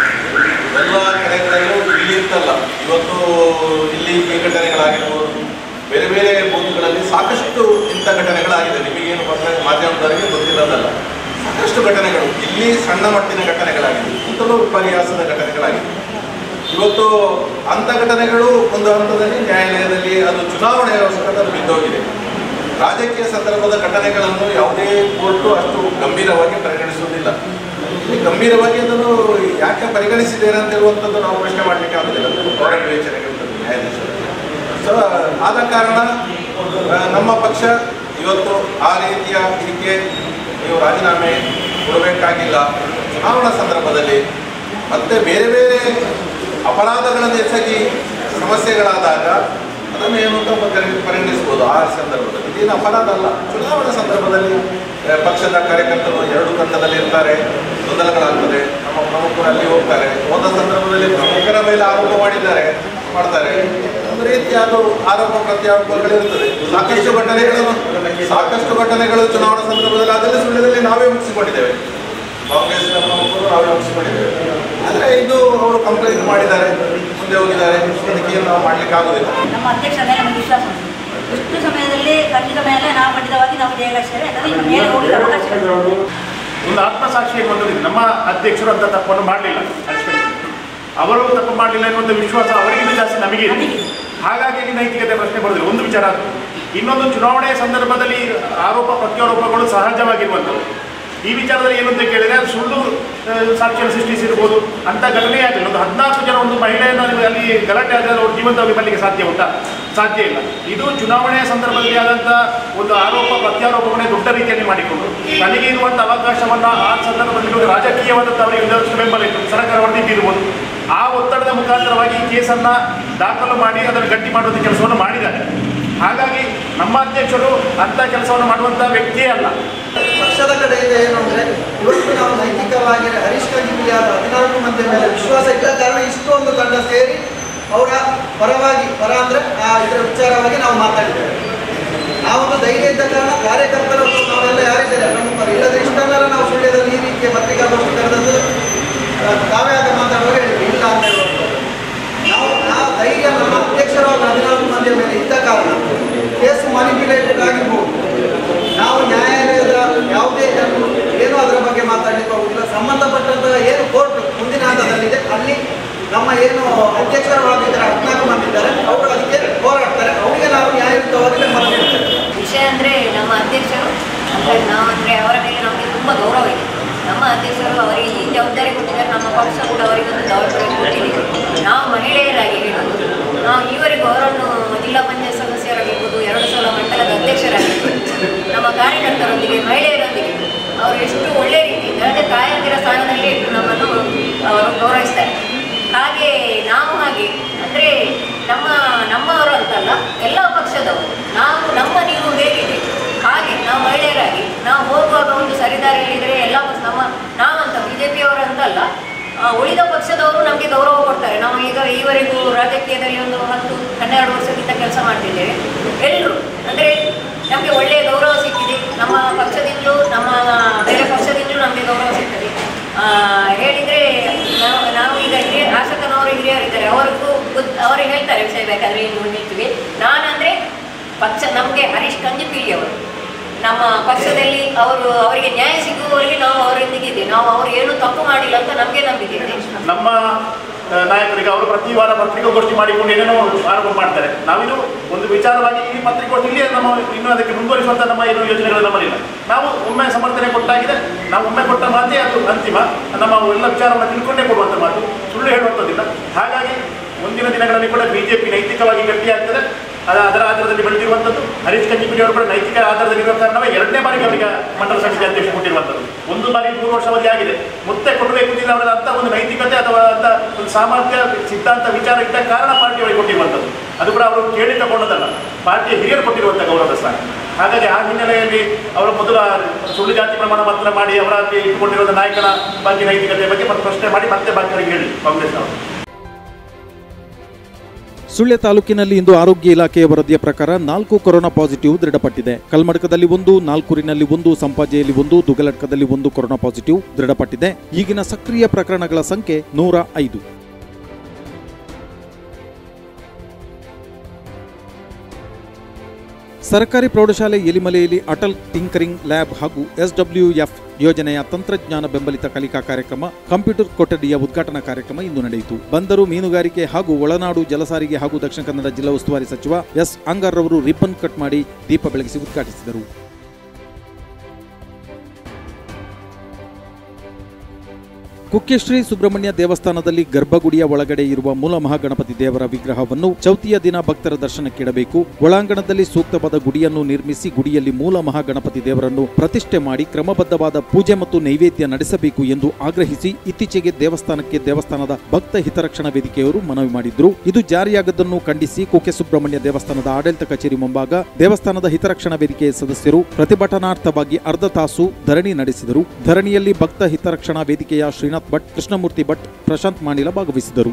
[SPEAKER 3] ಎಲ್ಲ ಕಡೆಗಳಲ್ಲೂ ಇಲ್ಲಿ ಅಂತಲ್ಲ ಇವತ್ತು ಇಲ್ಲಿ ಈ ಘಟನೆಗಳಾಗಿರ್ಬೋದು ಬೇರೆ ಬೇರೆ ಬೂತ್ಗಳಲ್ಲಿ ಸಾಕಷ್ಟು ಇಂಥ ಘಟನೆಗಳಾಗಿದೆ ನಿಮಗೇನು ಬಂದ ಮಾಧ್ಯಮದವರಿಗೆ ಗೊತ್ತಿರೋದಲ್ಲ ಸಾಕಷ್ಟು ಘಟನೆಗಳು ಇಲ್ಲಿ ಸಣ್ಣ ಮಟ್ಟಿನ ಘಟನೆಗಳಾಗಿದೆ ಇಂಥಲ್ಲೂ ವಿಪರ್ಯಾಸದ ಘಟನೆಗಳಾಗಿದೆ ಇವತ್ತು ಅಂಥ ಘಟನೆಗಳು ಒಂದು ಹಂತದಲ್ಲಿ ನ್ಯಾಯಾಲಯದಲ್ಲಿ ಅದು ಚುನಾವಣೆಗೋಸ್ಕರ ಅದು ಬಿದ್ದೋಗಿದೆ ರಾಜಕೀಯ ಸಂದರ್ಭದ ಘಟನೆಗಳನ್ನು ಯಾವುದೇ ಕೋರ್ಟು ಅಷ್ಟು ಗಂಭೀರವಾಗಿ ಪರಿಗಣಿಸುವುದಿಲ್ಲ ಇಲ್ಲಿ ಗಂಭೀರವಾಗಿ ಅದನ್ನು ಯಾಕೆ ಪರಿಗಣಿಸಿದ್ದೇನೆ ಅಂತ ಹೇಳುವಂಥದ್ದು ನಾವು ಪ್ರಶ್ನೆ ಮಾಡಲಿಕ್ಕೆ ಆಗುದಿಲ್ಲ ಅದು ಅವರ ವಿವೇಚನೆಗಳಿರ್ತದೆ ನ್ಯಾಯಾಧೀಶರು ಸೊ ಆದ ಕಾರಣ ಆ, ನಮ್ಮ ಪಕ್ಷ ಇವತ್ತು ಆ ರೀತಿಯ ಇದಕ್ಕೆ ನೀವು ರಾಜೀನಾಮೆ ಕೊಡಬೇಕಾಗಿಲ್ಲ ಚುನಾವಣಾ ಸಂದರ್ಭದಲ್ಲಿ ಮತ್ತೆ ಬೇರೆ ಬೇರೆ ಅಪರಾಧಗಳನ್ನು ಎಸಗಿ ಸಮಸ್ಯೆಗಳಾದಾಗ ಅದನ್ನು ಏನು ಅಂತ ಪರಿಗಣಿ- ಪರಿಗಣಿಸ್ಬೋದು ಆ ಸಂದರ್ಭದಲ್ಲಿ ಇದೇನು ಅಪರಾಧ ಅಲ್ಲ ಚುನಾವಣಾ ಸಂದರ್ಭದಲ್ಲಿ ಆ, ಪಕ್ಷದ ಕಾರ್ಯಕರ್ತರು ಎರಡು ಕಂದದಲ್ಲಿ ಇರ್ತಾರೆ ಗೊಂದಲಗಳಾಗ್ತದೆ ನಮ್ಮ ಪ್ರಮುಖರು ಅಲ್ಲಿ ಹೋಗ್ತಾರೆ ಹೋದ ಸಂದರ್ಭದಲ್ಲಿ ಪ್ರಮುಖರ ಮೇಲೆ ಆರೋಪ ಮಾಡಿದ್ದಾರೆ ಮಾಡ್ತಾರೆ ಒಂದು ರೀತಿಯಾದ ಆರೋಪ ಪ್ರತ್ಯಾರೋಪಗಳಿರುತ್ತದೆ ಸಾಕಷ್ಟು ಘಟನೆಗಳನ್ನು ಸಾಕಷ್ಟು ಘಟನೆಗಳು ಚುನಾವಣಾ ಸಂದರ್ಭದಲ್ಲಿ ಅದರಲ್ಲಿ ಸುಳ್ಯದಲ್ಲಿ ನಾವೇ ಮುಗಿಸಿಕೊಂಡಿದ್ದೇವೆ ಕಾಂಗ್ರೆಸ್ನ ಪ್ರಮುಖರು ನಾವೇ ಮುಗಿಸಿಕೊಂಡಿದ್ದೇವೆ ಆದರೆ ಇದು ಅವರು ಕಂಪ್ಲೇಂಟ್ ಮಾಡಿದ್ದಾರೆ ಮುಂದೆ ಹೋಗಿದ್ದಾರೆ ಅದಕ್ಕೆ ನಾವು ಮಾಡ್ಲಿಕ್ಕೆ ಆಗುದಿಲ್ಲ
[SPEAKER 5] ನಮ್ಮ ಅಧ್ಯಕ್ಷರ ಮೇಲೆ ನಮಗೆ ವಿಶ್ವಾಸ ಉಂಟು ಇಷ್ಟು ಸಮಯದಲ್ಲಿ ಖಂಡಿತ ಮೇಲೆ ನಾವು ಖಂಡಿತವಾಗಿ ನಾವು ಜಯಗಳಿಸ್ತೇವೆ ಯಾಕಂದ್ರೆ ಇನ್ನು ಮೇಲೆ ಹೋಗಲಿಕ್ಕೆ ಅವಕಾಶ ಇಲ್ಲ.
[SPEAKER 6] ಒಂದು ಆತ್ಮಸಾಕ್ಷಿ ಎನ್ನುವಂಥದ್ದು ನಮ್ಮ ಅಧ್ಯಕ್ಷರು ಅಂತ ತಪ್ಪನ್ನು ಮಾಡಲಿಲ್ಲ ಅಷ್ಟೇ ಅವರು ತಪ್ಪು ಮಾಡಲಿಲ್ಲ ಎನ್ನುವಂಥ ವಿಶ್ವಾಸ ಅವರಿಗಿಂತ ಜಾಸ್ತಿ ನಮಗೆ ಇದೆ ಹಾಗಾಗಿ ಇಲ್ಲಿ ನೈತಿಕತೆ ಪ್ರಶ್ನೆ ಬರೋದಿಲ್ಲ ಒಂದು ವಿಚಾರ ಅದು ಇನ್ನೊಂದು ಚುನಾವಣೆಯ ಸಂದರ್ಭದಲ್ಲಿ ಆರೋಪ ಪ್ರತ್ಯಾರೋಪಗಳು ಸಹಜವಾಗಿರುವಂಥದ್ದು ಈ ವಿಚಾರದಲ್ಲಿ ಏನು ಅಂತ ಕೇಳಿದ್ರೆ ಅದು ಸುಳ್ಳು ಆ, ಸಾಕ್ಷ್ಯ ಸೃಷ್ಟಿಸಿರ್ಬೋದು ಅಂತ ಘಟನೆ ಆಗಲಿಲ್ಲ ಒಂದು ಹದಿನಾಲ್ಕು ಜನ ಒಂದು ಮಹಿಳೆಯನ್ನು ಅಲ್ಲಿ- ಅಲ್ಲಿ ಗಲಾಟೆ ಆದರೆ ಅವ್ರು ಜೀವಂತವಾಗಿ ಬರಲಿಕ್ಕೆ ಸಾಧ್ಯ ಉಂಟಾ ಸಾಧ್ಯ ಇಲ್ಲ ಇದು ಚುನಾವಣೆಯ ಸಂದರ್ಭದಲ್ಲಿ ಆದಂಥ ಒಂದು ಆರೋಪ ಪ್ರತ್ಯಾರೋಪಗಳೇ ದೊಡ್ಡ ರೀತಿಯಲ್ಲಿ ಮಾಡಿಕೊಂಡು ತನಗೆ ಇರುವಂಥ ಅವಕಾಶವನ್ನು ಆ ಸಂದರ್ಭದಲ್ಲಿ ಒಂದು ರಾಜಕೀಯವಾದಂಥ ಅವರಿಗೆ ಒಂದಷ್ಟು ಬೆಂಬಲ ಇತ್ತು ಸರ್ಕಾರ ಹೊರದಿದ್ದಿರ್ಬೋದು ಆ ಒತ್ತಡದ ಮುಖಾಂತರವಾಗಿ ಈ ಕೇಸನ್ನು ದಾಖಲು ಮಾಡಿ ಅದನ್ನು ಗಟ್ಟಿ ಮಾಡುವಂಥ ಕೆಲಸವನ್ನು ಮಾಡಿದ್ದಾರೆ ಹಾಗಾಗಿ ನಮ್ಮ ಅಧ್ಯಕ್ಷರು ಅಂಥ ಕೆಲಸವನ್ನು ಮಾಡುವಂಥ ವ್ಯಕ್ತಿಯೇ ಅಲ್ಲ
[SPEAKER 7] ಪಕ್ಷದ ಕಡೆಯಿಂದ ಏನು ಅಂದ್ರೆ ಇವತ್ತು ನಾವು ನೈತಿಕವಾಗಿ ಹರೀಶ್ ಕಗಿಬಿಯಾದ ಹದಿನಾಲ್ಕು ಮಂದಿ ಮೇಲೆ ವಿಶ್ವಾಸ ಇಲ್ಲ ಕಾರಣ ಇಷ್ಟೊಂದು ತಂಡ ಸೇರಿ ಅವರ ಪರವಾಗಿ ಪರ ಅಂದ್ರೆ ಆ ಇದರ ವಿಚಾರವಾಗಿ ನಾವು ಮಾತಾಡಿದ್ದೇವೆ ನಾವೊಂದು ಧೈರ್ಯ ಇದ್ದ ಕಾರಣ ಕಾರ್ಯಕರ್ತರು ನಾವೆಲ್ಲ ಯಾರಿದ್ದಾರೆ ಪ್ರಮುಖರು ಇಲ್ಲದ್ರೆ ಇಷ್ಟೆಲ್ಲ ನಾವು ಸುಳ್ಯದಲ್ಲಿ ಈ ರೀತಿಯ ಪತ್ರಿಕಾಗೋಷ್ಠಿ ಕರೆದದ್ದು ಆ, ತಾವೇ ಆಗ ಮಾತಾಡುವಾಗ ಹೇಳಿದ್ವಿ ಇಲ್ಲ ಅಂತ ಹೇಳುವಂಥದ್ದು ನಾವು ಆ ಧೈರ್ಯ ನಮ್ಮ ಅಧ್ಯಕ್ಷರಾದ ಹದಿನಾಲ್ಕು ಮಂದಿಯ ಮೇಲೆ ಇದ್ದ ಕಾರಣ ಕೇಸ್ ಮಾನಿಪ್ಯುಲೇಟೆಡ್ ಆಗಿರ್ಬೋದು ನಾವು ನ್ಯಾಯಾಲಯದ ಯಾವುದೇ ಜನರು ಏನೂ ಅದರ ಬಗ್ಗೆ ಮಾತಾಡಲಿಕ್ಕೆ ಹೋಗುದಿಲ್ಲ ಸಂಬಂಧಪಟ್ಟಂತಹ ಏನು ಕೋರ್ಟ್ ಮುಂದಿನ ಹಂತದಲ್ಲಿದೆ ಅಲ್ಲಿ ನಮ್ಮ ಏನು ಅಧ್ಯಕ್ಷರಾಗಿದ್ದಾರೆ ಹದಿನಾಲ್ಕು ಮಂದಿ ಇದ್ದಾರೆ ಅವರು ಅದಕ್ಕೆ ಹೋರಾಡ್ತಾರೆ ಅವರಿಗೆ ನಾವು ನ್ಯಾಯಯುತವಾಗಿ ಬೆಂಬಲ ನೀಡ್ತೇವೆ
[SPEAKER 5] ವಿಷಯ ಅಂದರೆ ನಮ್ಮ ಅಧ್ಯಕ್ಷರು ಅಂದರೆ ನಾವು ಅಂದರೆ ಅವರ ಮೇಲೆ ನಮಗೆ ತುಂಬ ಗೌರವ ಇದೆ ನಮ್ಮ ಅಧ್ಯಕ್ಷರು ಅವರಿಗೆ ಈ ಜವಾಬ್ದಾರಿ ಕೊಟ್ಟಿದ್ದಾರೆ ನಮ್ಮ ಪಕ್ಷ ಕೂಡ ಅವರಿಗೆ ಒಂದು ಜವಾಬ್ದಾರಿ ಕೊಟ್ಟಿದೆ ನಾವು ಮಹಿಳೆಯರಾಗಿ ಹೇಳೋದು ನಾವು ಈವರೆಗೂ ಅವರನ್ನು ಜಿಲ್ಲಾ ಪಂಚಾಯತ್ ಸದಸ್ಯರಾಗಿರ್ಬೋದು ಎರಡು ಸಲ ಮಂಡಲದ ಅಧ್ಯಕ್ಷರಾಗಿರ್ಬೋದು ನಮ್ಮ ಕಾರ್ಯಕರ್ತರೊಂದಿಗೆ ಮಹಿಳೆಯರೊಂದಿಗೆ ಅವರು ಎಷ್ಟು ಒಳ್ಳೆಯ ರೀತಿಯಿಂದ ಅದೇ ತಾಯಂದಿರ ಸ್ಥಾನದಲ್ಲಿ ಇಟ್ಟು ನಮ್ಮನ್ನು ಅವರು ಗೌರವಿಸ್ತಾರೆ ಹಾಗೆ ನಾವು ಹಾಗೆ ಅಂದರೆ ನಮ್ಮ ನಮ್ಮವರು ಅಂತಲ್ಲ ಎಲ್ಲ ಪಕ್ಷದವರು ನಾವು ನಮ್ಮ ನೀವು ಹೇಗಿದೆ ಹಾಗೆ ನಾವು ಮಹಿಳೆಯರಾಗಿ ನಾವು ಹೋಗುವಾಗ ಒಂದು ಸರಿದಾರಿಯಲ್ಲಿದ್ದರೆ ಎಲ್ಲ ಪಕ್ಷ ನಮ್ಮ ನಾವಂತ ಬಿ ಜೆ ಪಿಯವರಂತಲ್ಲ ಆ, ಉಳಿದ ಪಕ್ಷದವರು ನಮಗೆ ಗೌರವ ಕೊಡ್ತಾರೆ ನಾವು ಈಗ ಈವರೆಗೂ ರಾಜಕೀಯದಲ್ಲಿ ಒಂದು ಹತ್ತು ಹನ್ನೆರಡು ವರ್ಷದಿಂದ ಕೆಲಸ ಮಾಡ್ತಿದ್ದೇವೆ ಎಲ್ಲರೂ ಅಂದರೆ ನಮಗೆ ಒಳ್ಳೆಯ ಗೌರವ ಸಿಕ್ಕಿದೆ ನಮ್ಮ ಪಕ್ಷದಿಂದಲೂ ನಮ್ಮ ಬೇರೆ ಪಕ್ಷದಿಂದಲೂ ನಮಗೆ ಗೌರವ ಸಿಗ್ತದೆ ಆ, ಹೇಳಿದ್ರೆ ನಾವು ನಾವು ಈಗ ಹಿರಿಯ ಶಾಸಕನವರು ಹಿರಿಯರಿದ್ದಾರೆ ಅವರಿಗೂ ಗೊತ್ತು ಅವರಿಗೆ ಹೇಳ್ತಾರೆ ವಿಷಯ ಬೇಕಾದ್ರೆ ಇನ್ನು ನಿಂತಿವೆ ನಾನಂದ್ರೆ ಪಕ್ಷ ನಮಗೆ ಹರೀಶ್ ಕಂಜಿಪಿಲಿ ಅವರು ನಮ್ಮ ಪಕ್ಷದಲ್ಲಿ ಅವರು ಅವರಿಗೆ ನ್ಯಾಯ ಸಿಗುವವರೆಗೆ ನಾವು ಅವರೊಂದಿಗೆ ಇದ್ದೇವೆ ನಾವು ಅವರು ಏನು ತಪ್ಪು ಮಾಡಿಲ್ಲ ಅಂತ ನಮಗೆ ನಂಬಿಕೆ ಇದೆ
[SPEAKER 6] ನಮ್ಮ ಆ, ನಾಯಕರಿಗೆ ಅವರು ಪ್ರತಿ ವಾರ ಪತ್ರಿಕಾಗೋಷ್ಠಿ ಮಾಡಿಕೊಂಡು ಏನೇನೋ ಆರೋಪ ಮಾಡ್ತಾರೆ ನಾವಿದು ಒಂದು ವಿಚಾರವಾಗಿ ಈ ಪತ್ರಿಕಾಗೋಷ್ಠಿಯಲ್ಲಿ ನಮ್ಮ ಇನ್ನೂ ಅದಕ್ಕೆ ಮುಂದುವರಿಸುವಂಥ ನಮ್ಮ ಏನು ಯೋಜನೆಗಳು ನಮ್ಮಲ್ಲಿಲ್ಲ ನಾವು ಒಮ್ಮೆ ಸಮರ್ಥನೆ ಕೊಟ್ಟಾಗಿದೆ ನಾವು ಒಮ್ಮೆ ಕೊಟ್ಟ ಮಾತೇ ಅದು ಅಂತಿಮ ನಮ್ಮ ಎಲ್ಲ ವಿಚಾರವನ್ನು ತಿಳ್ಕೊಂಡೇ ಕೊಡುವಂಥ ಮಾತು ಸುಳ್ಳು ಹೇಳುವಂಥದ್ದಿಲ್ಲ ಹಾಗಾಗಿ ಮುಂದಿನ ದಿನಗಳಲ್ಲಿ ಕೂಡ ಬಿಜೆಪಿ ನೈತಿಕವಾಗಿ ಗಟ್ಟಿಯಾಗ್ತದೆ ಅದ ಅದರ ಆಧಾರದಲ್ಲಿ ಬೆಳೆದಿರುವಂಥದ್ದು ಹರೀಶ್ ಕಂಜಿಪಿಡಿ ಅವರು ಕೂಡ ನೈತಿಕ ಆಧಾರದಲ್ಲಿರುವ ಕಾರಣವೇ ಎರಡನೇ ಬಾರಿಗೆ ಅವರಿಗೆ ಮಂಡಲ ಸಮಿತಿ ಅಧ್ಯಕ್ಷ ಕೊಟ್ಟಿರುವಂಥದ್ದು ಒಂದು ಬಾರಿ ಮೂರು ವರ್ಷ ಅವಧಿ ಆಗಿದೆ ಮತ್ತೆ ಕೊಡಬೇಕು ಅಂತಿಲ್ಲ ಅವರ ಅಂತ ಒಂದು ನೈತಿಕತೆ ಅಥವಾ ಅಂತ ಒಂದು ಸಾಮರ್ಥ್ಯ ಸಿದ್ಧಾಂತ ವಿಚಾರ ಇದ್ದ ಕಾರಣ ಪಾರ್ಟಿ ಅವರಿಗೆ ಕೊಟ್ಟಿರುವಂಥದ್ದು ಅದು ಕೂಡ ಅವರು ಕೇಳಿ ತಗೊಂಡದಲ್ಲ ಪಾರ್ಟಿಯ ಹಿರಿಯರು ಕೊಟ್ಟಿರುವಂಥ ಗೌರವದ ಸ್ಥಾನ ಹಾಗಾಗಿ ಆ ಹಿನ್ನೆಲೆಯಲ್ಲಿ ಅವರ ಮೊದಲ ಸುಳ್ಳು ಜಾತಿ ಪ್ರಮಾಣ ಪತ್ರ ಮಾಡಿ ಅವರ ಇಟ್ಟುಕೊಂಡಿರುವ ನಾಯಕನ ಬಗ್ಗೆ ನೈತಿಕತೆ ಬಗ್ಗೆ ಮತ್ತೆ ಪ್ರಶ್ನೆ ಮಾಡಿ ಮತ್ತೆ ಬಾಕಿ ಅವರಿಗೆ ಹೇಳಿ ಕಾಂಗ್ರೆಸ್ನವರು
[SPEAKER 2] ಸುಳ್ಯ ತಾಲೂಕಿನಲ್ಲಿ ಇಂದು ಆರೋಗ್ಯ ಇಲಾಖೆಯ ವರದಿಯ ಪ್ರಕಾರ ನಾಲ್ಕು ಕೊರೋನಾ ಪಾಸಿಟಿವ್ ದೃಢಪಟ್ಟಿದೆ ಕಲ್ಮಡ್ಕದಲ್ಲಿ ಒಂದು ನಾಲ್ಕೂರಿನಲ್ಲಿ ಒಂದು ಸಂಪಾಜೆಯಲ್ಲಿ ಒಂದು ದುಗಲಡ್ಕದಲ್ಲಿ ಒಂದು ಕೊರೋನಾ ಪಾಸಿಟಿವ್ ದೃಢಪಟ್ಟಿದೆ ಈಗಿನ ಸಕ್ರಿಯ ಪ್ರಕರಣಗಳ ಸಂಖ್ಯೆ ನೂರ ಐದು ಸರ್ಕಾರಿ ಪ್ರೌಢಶಾಲೆ ಎಲಿಮಲೆಯಲ್ಲಿ ಅಟಲ್ ಟಿಂಕರಿಂಗ್ ಲ್ಯಾಬ್ ಹಾಗೂ ಎಸ್ಡಬ್ಲ್ಯೂಎಫ್ ಯೋಜನೆಯ ತಂತ್ರಜ್ಞಾನ ಬೆಂಬಲಿತ ಕಲಿಕಾ ಕಾರ್ಯಕ್ರಮ ಕಂಪ್ಯೂಟರ್ ಕೊಠಡಿಯ ಉದ್ಘಾಟನಾ ಕಾರ್ಯಕ್ರಮ ಇಂದು ನಡೆಯಿತು ಬಂದರು ಮೀನುಗಾರಿಕೆ ಹಾಗೂ ಒಳನಾಡು ಜಲಸಾರಿಗೆ ಹಾಗೂ ದಕ್ಷಿಣ ಕನ್ನಡ ಜಿಲ್ಲಾ ಉಸ್ತುವಾರಿ ಸಚಿವ ಎಸ್ ಅಂಗರ್ ಅವರು ರಿಬ್ಬನ್ ಕಟ್ ಮಾಡಿ ದೀಪ ಬೆಳಗಿಸಿ ಉದ್ಘಾಟಿಸಿದರು ಕುಕ್ಕೆಶ್ರೀ ಸುಬ್ರಹ್ಮಣ್ಯ ದೇವಸ್ಥಾನದಲ್ಲಿ ಗರ್ಭಗುಡಿಯ ಒಳಗಡೆ ಇರುವ ಮೂಲ ಮಹಾಗಣಪತಿ ದೇವರ ವಿಗ್ರಹವನ್ನು ಚೌತಿಯ ದಿನ ಭಕ್ತರ ದರ್ಶನಕ್ಕಿಡಬೇಕು ಒಳಾಂಗಣದಲ್ಲಿ ಸೂಕ್ತವಾದ ಗುಡಿಯನ್ನು ನಿರ್ಮಿಸಿ ಗುಡಿಯಲ್ಲಿ ಮೂಲ ಮಹಾಗಣಪತಿ ದೇವರನ್ನು ಪ್ರತಿಷ್ಠೆ ಮಾಡಿ ಕ್ರಮಬದ್ಧವಾದ ಪೂಜೆ ಮತ್ತು ನೈವೇದ್ಯ ನಡೆಸಬೇಕು ಎಂದು ಆಗ್ರಹಿಸಿ ಇತ್ತೀಚೆಗೆ ದೇವಸ್ಥಾನಕ್ಕೆ ದೇವಸ್ಥಾನದ ಭಕ್ತ ಹಿತರಕ್ಷಣಾ ವೇದಿಕೆಯವರು ಮನವಿ ಮಾಡಿದ್ರು ಇದು ಜಾರಿಯಾಗದ್ದನ್ನು ಖಂಡಿಸಿ ಕುಕ್ಕೆ ಸುಬ್ರಹ್ಮಣ್ಯ ದೇವಸ್ಥಾನದ ಆಡಳಿತ ಕಚೇರಿ ಮುಂಭಾಗ ದೇವಸ್ಥಾನದ ಹಿತರಕ್ಷಣಾ ವೇದಿಕೆಯ ಸದಸ್ಯರು ಪ್ರತಿಭಟನಾರ್ಥವಾಗಿ ಅರ್ಧ ತಾಸು ಧರಣಿ ನಡೆಸಿದರು ಧರಣಿಯಲ್ಲಿ ಭಕ್ತ ಹಿತರಕ್ಷಣಾ ವೇದಿಕೆಯ ಶ್ರೀನಾಥ್ ಭಟ್ ಕೃಷ್ಣಮೂರ್ತಿ ಭಟ್ ಪ್ರಶಾಂತ್ ಮಾಣಿಲ ಭಾಗವಹಿಸಿದರು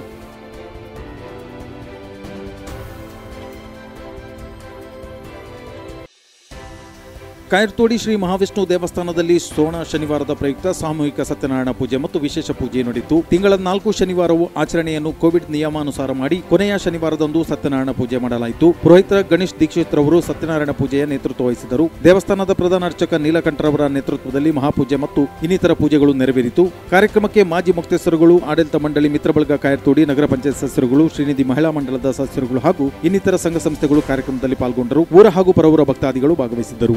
[SPEAKER 2] ಕಾಯರ್ತೋಡಿ ಶ್ರೀ ಮಹಾವಿಷ್ಣು ದೇವಸ್ಥಾನದಲ್ಲಿ ಶ್ರವಣ ಶನಿವಾರದ ಪ್ರಯುಕ್ತ ಸಾಮೂಹಿಕ ಸತ್ಯನಾರಾಯಣ ಪೂಜೆ ಮತ್ತು ವಿಶೇಷ ಪೂಜೆ ನಡೆಯಿತು ತಿಂಗಳ ನಾಲ್ಕು ಶನಿವಾರವು ಆಚರಣೆಯನ್ನು ಕೋವಿಡ್ ನಿಯಮಾನುಸಾರ ಮಾಡಿ ಕೊನೆಯ ಶನಿವಾರದಂದು ಸತ್ಯನಾರಾಯಣ ಪೂಜೆ ಮಾಡಲಾಯಿತು ಪುರೋಹಿತ ಗಣೇಶ್ ದೀಕ್ಷಿತ್ ರವರು ಸತ್ಯನಾರಾಯಣ ಪೂಜೆಯ ನೇತೃತ್ವ ವಹಿಸಿದರು ದೇವಸ್ಥಾನದ ಪ್ರಧಾನ ಅರ್ಚಕ ನೀಲಕಂಠರವರ ನೇತೃತ್ವದಲ್ಲಿ ಮಹಾಪೂಜೆ ಮತ್ತು ಇನ್ನಿತರ ಪೂಜೆಗಳು ನೆರವೇರಿತು ಕಾರ್ಯಕ್ರಮಕ್ಕೆ ಮಾಜಿ ಮುಕ್ತೇಶ್ವರಗಳು ಆಡಳಿತ ಮಂಡಳಿ ಮಿತ್ರಬಳಗ ಕಾಯರ್ತೋಡಿ ನಗರ ಪಂಚಾಯತ್ ಸದಸ್ಯರುಗಳು ಶ್ರೀನಿಧಿ ಮಹಿಳಾ ಮಂಡಲದ ಸದಸ್ಯರುಗಳು ಹಾಗೂ ಇನ್ನಿತರ ಸಂಘ ಸಂಸ್ಥೆಗಳು ಕಾರ್ಯಕ್ರಮದಲ್ಲಿ ಪಾಲ್ಗೊಂಡರು ಊರ ಹಾಗೂ ಪರವೂರ ಭಕ್ತಾದಿಗಳು ಭಾಗವಹಿಸಿದ್ದರು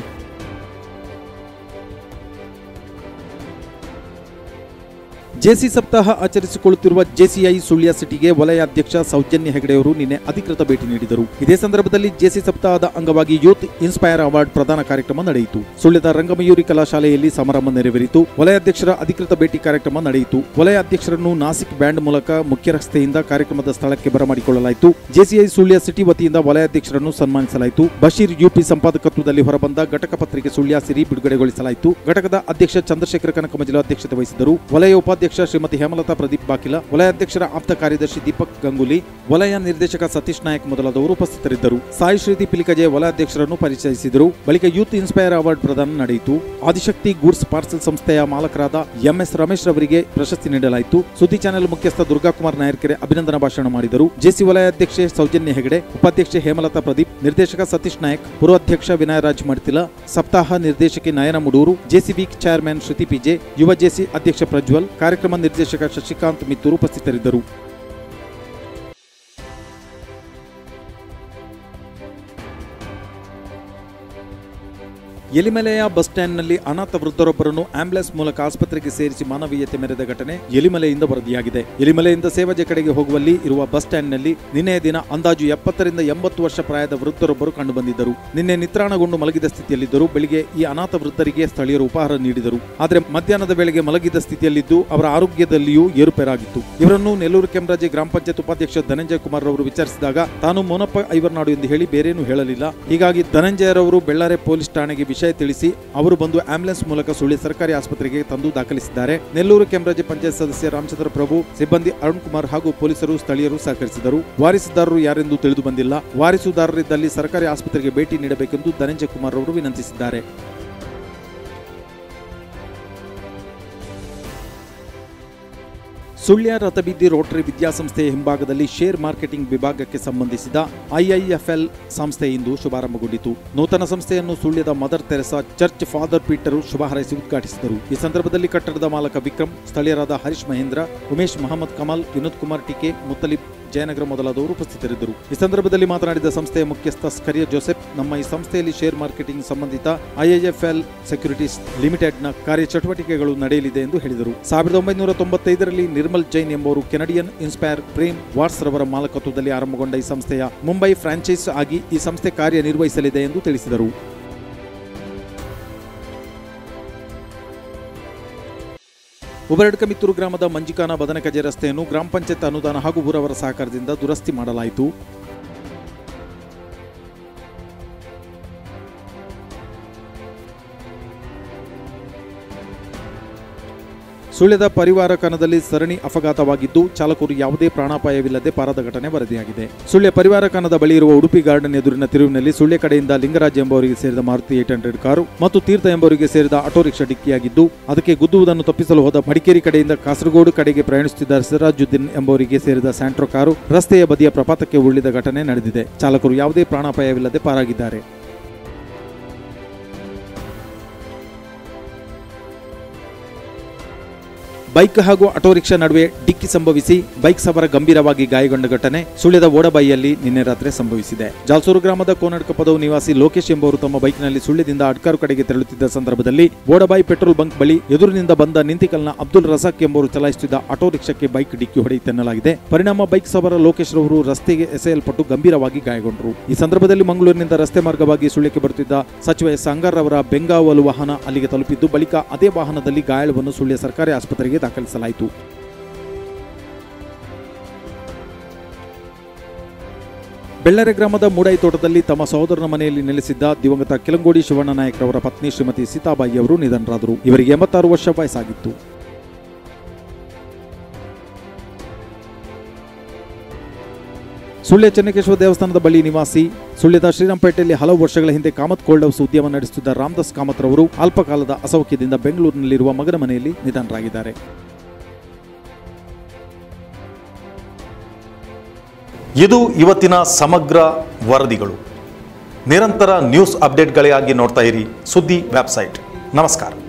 [SPEAKER 2] ಜೆಸಿ ಸಪ್ತಾಹ ಆಚರಿಸಿಕೊಳ್ಳುತ್ತಿರುವ ಜೆಸಿಐ ಸುಳ್ಯ ಸಿಟಿಗೆ ವಲಯಾಧ್ಯಕ್ಷ ಸೌಜನ್ಯ ಹೆಗಡೆಯವರು ನಿನ್ನೆ ಅಧಿಕೃತ ಭೇಟಿ ನೀಡಿದರು ಇದೇ ಸಂದರ್ಭದಲ್ಲಿ ಜೆಸಿ ಸಪ್ತಾಹದ ಅಂಗವಾಗಿ ಯೂತ್ ಇನ್ಸ್ಪೈರ್ ಅವಾರ್ಡ್ ಪ್ರದಾನ ಕಾರ್ಯಕ್ರಮ ನಡೆಯಿತು ಸುಳ್ಯದ ರಂಗಮಯೂರಿ ಕಲಾಶಾಲೆಯಲ್ಲಿ ಸಮಾರಂಭ ನೆರವೇರಿತು ವಲಯಾಧ್ಯಕ್ಷರ ಅಧಿಕೃತ ಭೇಟಿ ಕಾರ್ಯಕ್ರಮ ನಡೆಯಿತು ವಲಯಾಧ್ಯಕ್ಷರನ್ನು ನಾಸಿಕ್ ಬ್ಯಾಂಡ್ ಮೂಲಕ ಮುಖ್ಯ ರಸ್ತೆಯಿಂದ ಕಾರ್ಯಕ್ರಮದ ಸ್ಥಳಕ್ಕೆ ಬರಮಾಡಿಕೊಳ್ಳಲಾಯಿತು ಜೆಸಿಐ ಸುಳ್ಯ ಸಿಟಿ ವತಿಯಿಂದ ವಲಯಾಧ್ಯಕ್ಷರನ್ನು ಸನ್ಮಾನಿಸಲಾಯಿತು ಬಶೀರ್ ಯುಪಿ ಸಂಪಾದಕತ್ವದಲ್ಲಿ ಹೊರಬಂದ ಘಟಕ ಪತ್ರಿಕೆ ಸುಳ್ಯ ಸಿರಿ ಬಿಡುಗಡೆಗೊಳಿಸಲಾಯಿತು ಘಟಕದ ಅಧ್ಯಕ್ಷ ಚಂದ್ರಶೇಖರ ಕನಕಮಜಲ ಅಧ್ಯಕ್ಷತೆ ವಹಿಸಿದರು ವಲಯ ಉಪಾಧ್ಯಕ್ಷ ಶ್ರೀಮತಿ ಹೇಮಲತಾ ಪ್ರದೀಪ್ ಬಾಕಿಲ ವಲಯಾಧ್ಯಕ್ಷರ ಆಪ್ತ ಕಾರ್ಯದರ್ಶಿ ದೀಪಕ್ ಗಂಗೂಲಿ ವಲಯ ನಿರ್ದೇಶಕ ಸತೀಶ್ ನಾಯಕ್ ಮೊದಲಾದವರು ಉಪಸ್ಥಿತರಿದ್ದರು ಸಾಯಿ ಶ್ರೀತಿ ಪಿಲಿಕಜೆ ವಲಯಾಧ್ಯಕ್ಷರನ್ನು ಪರಿಚಯಿಸಿದರು ಬಳಿಕ ಯೂತ್ ಇನ್ಸ್ಪೈರ್ ಅವಾರ್ಡ್ ಪ್ರದಾನ ನಡೆಯಿತು ಆದಿಶಕ್ತಿ ಗೂಡ್ಸ್ ಪಾರ್ಸೆಲ್ ಸಂಸ್ಥೆಯ ಮಾಲಕರಾದ ಎಂಎಸ್ ರಮೇಶ್ ರವರಿಗೆ ಪ್ರಶಸ್ತಿ ನೀಡಲಾಯಿತು ಸುದ್ದಿ ಚಾನೆಲ್ ಮುಖ್ಯಸ್ಥ ದುರ್ಗಾಕುಮಾರ್ ನಾಯರ್ಕೆರೆ ಅಭಿನಂದನಾ ಭಾಷಣ ಮಾಡಿದರು ಜೆಸಿ ವಲಯಾಧ್ಯಕ್ಷೆ ಸೌಜನ್ಯ ಹೆಗಡೆ ಉಪಾಧ್ಯಕ್ಷೆ ಹೇಮಲತಾ ಪ್ರದೀಪ್ ನಿರ್ದೇಶಕ ಸತೀಶ್ ನಾಯಕ್ ಪೂರ್ವಾಧ್ಯಕ್ಷ ವಿನಯರಾಜ್ ಮಾಡ್ತಿಲ ಸಪ್ತಾಹ ನಿರ್ದೇಶಕಿ Nayana Mudoor JCB chairman Shruthi PJ ಯುವ ಜೆಸಿ ಅಧ್ಯಕ್ಷ ಪ್ರಜ್ವಲ್ ಕಾರ್ಯಕ್ರಮ ನಿರ್ದೇಶಕ ಶಶಿಕಾಂತ್ ಮಿತ್ತೂರು ಉಪಸ್ಥಿತರಿದ್ದರು ಎಲಿಮಲೆಯ ಬಸ್ ಸ್ಟ್ಯಾಂಡ್ನಲ್ಲಿ ಅನಾಥ ವೃದ್ಧರೊಬ್ಬರನ್ನು ಆಂಬ್ಯುಲೆನ್ಸ್ ಮೂಲಕ ಆಸ್ಪತ್ರೆಗೆ ಸೇರಿಸಿ ಮಾನವೀಯತೆ ಮೆರೆದ ಘಟನೆ ಎಲಿಮಲೆಯಿಂದ ವರದಿಯಾಗಿದೆ ಎಲಿಮಲೆಯಿಂದ ಸೇವಜೆ ಕಡೆಗೆ ಹೋಗುವಲ್ಲಿ ಇರುವ ಬಸ್ ಸ್ಟ್ಯಾಂಡ್ನಲ್ಲಿ ನಿನ್ನೆಯ ದಿನ ಅಂದಾಜು ಎಪ್ಪತ್ತರಿಂದ ಎಂಬತ್ತು ವರ್ಷ ಪ್ರಾಯದ ವೃದ್ಧರೊಬ್ಬರು ಕಂಡುಬಂದಿದ್ದರು ನಿನ್ನೆ ನಿತ್ರಾಣಗೊಂಡು ಮಲಗಿದ ಸ್ಥಿತಿಯಲ್ಲಿದ್ದರು ಬೆಳಿಗ್ಗೆ ಈ ಅನಾಥ ವೃದ್ಧರಿಗೆ ಸ್ಥಳೀಯರು ಉಪಹಾರ ನೀಡಿದರು ಆದರೆ ಮಧ್ಯಾಹ್ನದ ವೇಳೆಗೆ ಮಲಗಿದ ಸ್ಥಿತಿಯಲ್ಲಿದ್ದು ಅವರ ಆರೋಗ್ಯದಲ್ಲಿಯೂ ಏರುಪೇರಾಗಿತ್ತು ಇವರನ್ನು ನೆಲ್ಲೂರು ಕೆಂರಾಜೆ ಗ್ರಾಮ ಪಂಚಾಯತ್ ಉಪಾಧ್ಯಕ್ಷ ಧನಂಜಯ ಕುಮಾರ್ ರವರು ವಿಚಾರಿಸಿದಾಗ ತಾನು ಮೋನಪ್ಪ ಐವರ್ನಾಡು ಎಂದು ಹೇಳಿ ಬೇರೇನೂ ಹೇಳಲಿಲ್ಲ ಹೀಗಾಗಿ ಧನಂಜಯರವರು ಬೆಳ್ಳಾರೆ ಪೊಲೀಸ್ ಠಾಣೆಗೆ ವಿಷಯ ತಿಳಿಸಿ ಅವರು ಬಂದು ಆಂಬ್ಯುಲೆನ್ಸ್ ಮೂಲಕ ಸುಳ್ಳಿ ಸರ್ಕಾರಿ ಆಸ್ಪತ್ರೆಗೆ ತಂದು ದಾಖಲಿಸಿದ್ದಾರೆ ನೆಲ್ಲೂರು ಕೆಂರಾಜೆ ಪಂಚಾಯತ್ ಸದಸ್ಯ ರಾಮಚಂದ್ರ ಪ್ರಭು ಸಿಬ್ಬಂದಿ ಅರುಣ್ ಕುಮಾರ್ ಹಾಗೂ ಪೊಲೀಸರು ಸ್ಥಳೀಯರು ಸಹಕರಿಸಿದರು ವಾರಿಸುದಾರರು ಯಾರೆಂದು ತಿಳಿದು ಬಂದಿಲ್ಲ ವಾರಿಸುದಾರರಿದ್ದಲ್ಲಿ ಸರ್ಕಾರಿ ಆಸ್ಪತ್ರೆಗೆ ಭೇಟಿ ನೀಡಬೇಕೆಂದು ಧನಂಜಯ ಕುಮಾರ್ ಅವರು ವಿನಂತಿಸಿದ್ದಾರೆ ಸುಳ್ಯ ರಥಬೀದಿ ರೋಟರಿ ವಿದ್ಯಾಸಂಸ್ಥೆಯ ಹಿಂಭಾಗದಲ್ಲಿ ಶೇರ್ ಮಾರ್ಕೆಟಿಂಗ್ ವಿಭಾಗಕ್ಕೆ ಸಂಬಂಧಿಸಿದ ಐಐಎಫ್ಎಲ್ ಸಂಸ್ಥೆ ಇಂದು ಶುಭಾರಂಭಗೊಂಡಿತು ನೂತನ ಸಂಸ್ಥೆಯನ್ನು ಸುಳ್ಯದ Mother Teresa church father Peter ಶುಭ ಹಾರೈಸಿ ಉದ್ಘಾಟಿಸಿದರು ಈ ಸಂದರ್ಭದಲ್ಲಿ ಕಟ್ಟಡದ ಮಾಲಕ ವಿಕ್ರಮ್ ಸ್ಥಳೀಯರಾದ ಹರೀಶ್ ಮಹೇಂದ್ರ ಉಮೇಶ್ ಮಹಮ್ಮದ್ ಕಮಾಲ್ ವಿನೋದ್ ಕುಮಾರ್ ಟಿಕೆ ಮುತ್ತಲಿಬ್ ಜಯನಗರ ಮೊದಲಾದವರು ಉಪಸ್ಥಿತರಿದ್ದರು ಈ ಸಂದರ್ಭದಲ್ಲಿ ಮಾತನಾಡಿದ ಸಂಸ್ಥೆಯ ಮುಖ್ಯಸ್ಥ ಸ್ಕರಿಯ ಜೋಸೆಫ್ ನಮ್ಮ ಈ ಸಂಸ್ಥೆಯಲ್ಲಿ ಶೇರ್ ಮಾರ್ಕೆಟಿಂಗ್ ಸಂಬಂಧಿತ ಐಐಎಫ್ಎಲ್ ಸೆಕ್ಯೂರಿಟೀಸ್ ಲಿಮಿಟೆಡ್ನ ಕಾರ್ಯಚಟುವಟಿಕೆಗಳು ನಡೆಯಲಿದೆ ಎಂದು ಹೇಳಿದರು ಸಾವಿರದ ಒಂಬೈನೂರ ತೊಂಬತ್ತೈದರಲ್ಲಿ ನಿರ್ಮಲ್ ಜೈನ್ ಎಂಬುವರು ಕೆನಡಿಯನ್ ಇನ್ಸ್ಪೈರ್ ಪ್ರೇಮ್ ವಾಟ್ಸ್ ರವರ ಮಾಲಕತ್ವದಲ್ಲಿ ಆರಂಭಗೊಂಡ ಈ ಸಂಸ್ಥೆಯ ಮುಂಬೈ ಫ್ರಾಂಚೈಸ್ ಆಗಿ ಈ ಸಂಸ್ಥೆ ಕಾರ್ಯನಿರ್ವಹಿಸಲಿದೆ ಎಂದು ತಿಳಿಸಿದರು ಉಬರಡ್ಕಮಿತ್ತೂರು ಗ್ರಾಮದ ಮಂಜಿಕಾನ ಬದನಕಜೆ ರಸ್ತೆಯನ್ನು ಗ್ರಾಮ ಪಂಚಾಯತ್ ಅನುದಾನ ಹಾಗೂ ಊರವರ ಸಹಕಾರದಿಂದ ದುರಸ್ತಿ ಮಾಡಲಾಯಿತು ಸುಳ್ಯದ ಪರಿವಾರ ಕಣದಲ್ಲಿ ಸರಣಿ ಅಪಘಾತವಾಗಿದ್ದು ಚಾಲಕರು ಯಾವುದೇ ಪ್ರಾಣಾಪಾಯವಿಲ್ಲದೆ ಪಾರಾದ ಘಟನೆ ವರದಿಯಾಗಿದೆ ಸುಳ್ಯ ಪರಿವಾರ ಕಣದ ಬಳಿ ಇರುವ ಉಡುಪಿ ಗಾರ್ಡನ್ ಎದುರಿನ ತಿರುವಿನಲ್ಲಿ ಸುಳ್ಯ ಕಡೆಯಿಂದ ಲಿಂಗರಾಜ್ ಎಂಬುವರಿಗೆ ಸೇರಿದ ಮಾರುತಿ ಏಟ್ ಹಂಡ್ರೆಡ್ ಕಾರು ಮತ್ತು ತೀರ್ಥ ಎಂಬುವರಿಗೆ ಸೇರಿದ ಆಟೋ ರಿಕ್ಷಾ ಡಿಕ್ಕಿಯಾಗಿದ್ದು ಅದಕ್ಕೆ ಗುದ್ದುವುದನ್ನು ತಪ್ಪಿಸಲು ಹೋದ ಮಡಿಕೇರಿ ಕಡೆಯಿಂದ ಕಾಸರಗೋಡು ಕಡೆಗೆ ಪ್ರಯಾಣಿಸುತ್ತಿದ್ದ ಸಿರಾಜುದ್ದೀನ್ ಎಂಬುವರಿಗೆ ಸೇರಿದ ಸ್ಯಾಂಟ್ರೋ ಕಾರು ರಸ್ತೆಯ ಬದಿಯ ಪ್ರಪಾತಕ್ಕೆ ಉರುಳಿದ ಘಟನೆ ನಡೆದಿದೆ ಚಾಲಕರು ಯಾವುದೇ ಪ್ರಾಣಾಪಾಯವಿಲ್ಲದೆ ಪಾರಾಗಿದ್ದಾರೆ ಬೈಕ್ ಹಾಗೂ ಆಟೋ ರಿಕ್ಷಾ ನಡುವೆ ಡಿಕ್ಕಿ ಸಂಭವಿಸಿ ಬೈಕ್ ಸವಾರ ಗಂಭೀರವಾಗಿ ಗಾಯಗೊಂಡ ಘಟನೆ ಸುಳ್ಯದ ಓಡಬೈಯಲ್ಲಿ ನಿನ್ನೆ ರಾತ್ರಿ ಸಂಭವಿಸಿದೆ ಜಾಲ್ಸೂರು ಗ್ರಾಮದ ಕೋನಡ್ಕ ಪದವು ನಿವಾಸಿ ಲೋಕೇಶ್ ಎಂಬುವರು ತಮ್ಮ ಬೈಕ್ನಲ್ಲಿ ಸುಳ್ಯದಿಂದ ಅಡ್ಕಾರು ಕಡೆಗೆ ತೆರಳುತ್ತಿದ್ದ ಸಂದರ್ಭದಲ್ಲಿ ಓಡಬಾಯಿ ಪೆಟ್ರೋಲ್ ಬಂಕ್ ಬಳಿ ಎದುರಿನಿಂದ ಬಂದ ನಿಂತಿಕಲ್ನ ಅಬ್ದುಲ್ ರಜಾಕ್ ಎಂಬುವರು ಚಲಾಯಿಸುತ್ತಿದ್ದ ಆಟೋ ರಿಕ್ಷಾಕ್ಕೆ ಬೈಕ್ ಡಿಕ್ಕಿ ಹೊಡೆಯಿತೆನ್ನಲಾಗಿದೆ ಪರಿಣಾಮ ಬೈಕ್ ಸವಾರ ಲೋಕೇಶ್ ರವರು ರಸ್ತೆಗೆ ಎಸೆಯಲ್ಪಟ್ಟು ಗಂಭೀರವಾಗಿ ಗಾಯಗೊಂಡರು ಈ ಸಂದರ್ಭದಲ್ಲಿ ಮಂಗಳೂರಿನಿಂದ ರಸ್ತೆ ಮಾರ್ಗವಾಗಿ ಸುಳ್ಯಕ್ಕೆ ಬರುತ್ತಿದ್ದ ಸಚಿವ ಎಸ್ ಅಂಗಾರ್ ಅವರ ಬೆಂಗಾವಲು ವಾಹನ ಅಲ್ಲಿಗೆ ತಲುಪಿದ್ದು ಬಳಿಕ ಅದೇ ವಾಹನದಲ್ಲಿ ಗಾಯಾಳುವನ್ನು ಸುಳ್ಯ ಸರ್ಕಾರಿ ಆಸ್ಪತ್ರೆಗೆ ದಾಖಲಿಸಲಾಯಿತು ಬೆಳ್ಳರೆ ಗ್ರಾಮದ ಮೂಡೈ ತೋಟದಲ್ಲಿ ತಮ್ಮ ಸಹೋದರನ ಮನೆಯಲ್ಲಿ ನೆಲೆಸಿದ್ದ ದಿವಂಗತ ಕಿಲಂಗೋಡಿ ಶಿವಣ್ಣ ನಾಯಕರವರ ಪತ್ನಿ ಶ್ರೀಮತಿ ಸೀತಾಬಾಯಿ ಅವರು ನಿಧನರಾದರು ಇವರಿಗೆ ಎಂಬತ್ತಾರು ವರ್ಷ ವಯಸ್ಸಾಗಿತ್ತು ಸುಳ್ಯ ಚೆನ್ನಕೇಶ್ವರ ದೇವಸ್ಥಾನದ ಬಳಿ ನಿವಾಸಿ ಸುಳ್ಯದ ಶ್ರೀರಂಪೇಟೆಯಲ್ಲಿ ಹಲವು ವರ್ಷಗಳ ಹಿಂದೆ ಕಾಮತ್ ಕೋಲ್ಡ್ ಹೌಸ್ ಉದ್ಯಮ ನಡೆಸುತ್ತಿದ್ದ ರಾಮದಾಸ್ ಕಾಮತ್ ರವರು ಅಲ್ಪಕಾಲದ ಅಸೌಖ್ಯದಿಂದ ಬೆಂಗಳೂರಿನಲ್ಲಿರುವ ಮಗನ ಮನೆಯಲ್ಲಿ ನಿಧನರಾಗಿದ್ದಾರೆ
[SPEAKER 1] ಇದು ಇವತ್ತಿನ ಸಮಗ್ರ ವರದಿಗಳು ನಿರಂತರ ನ್ಯೂಸ್ ಅಪ್ಡೇಟ್ಗಳಿಗಾಗಿ ನೋಡ್ತಾ ಇರಿ ಸುದ್ದಿ ವೆಬ್ಸೈಟ್ ನಮಸ್ಕಾರ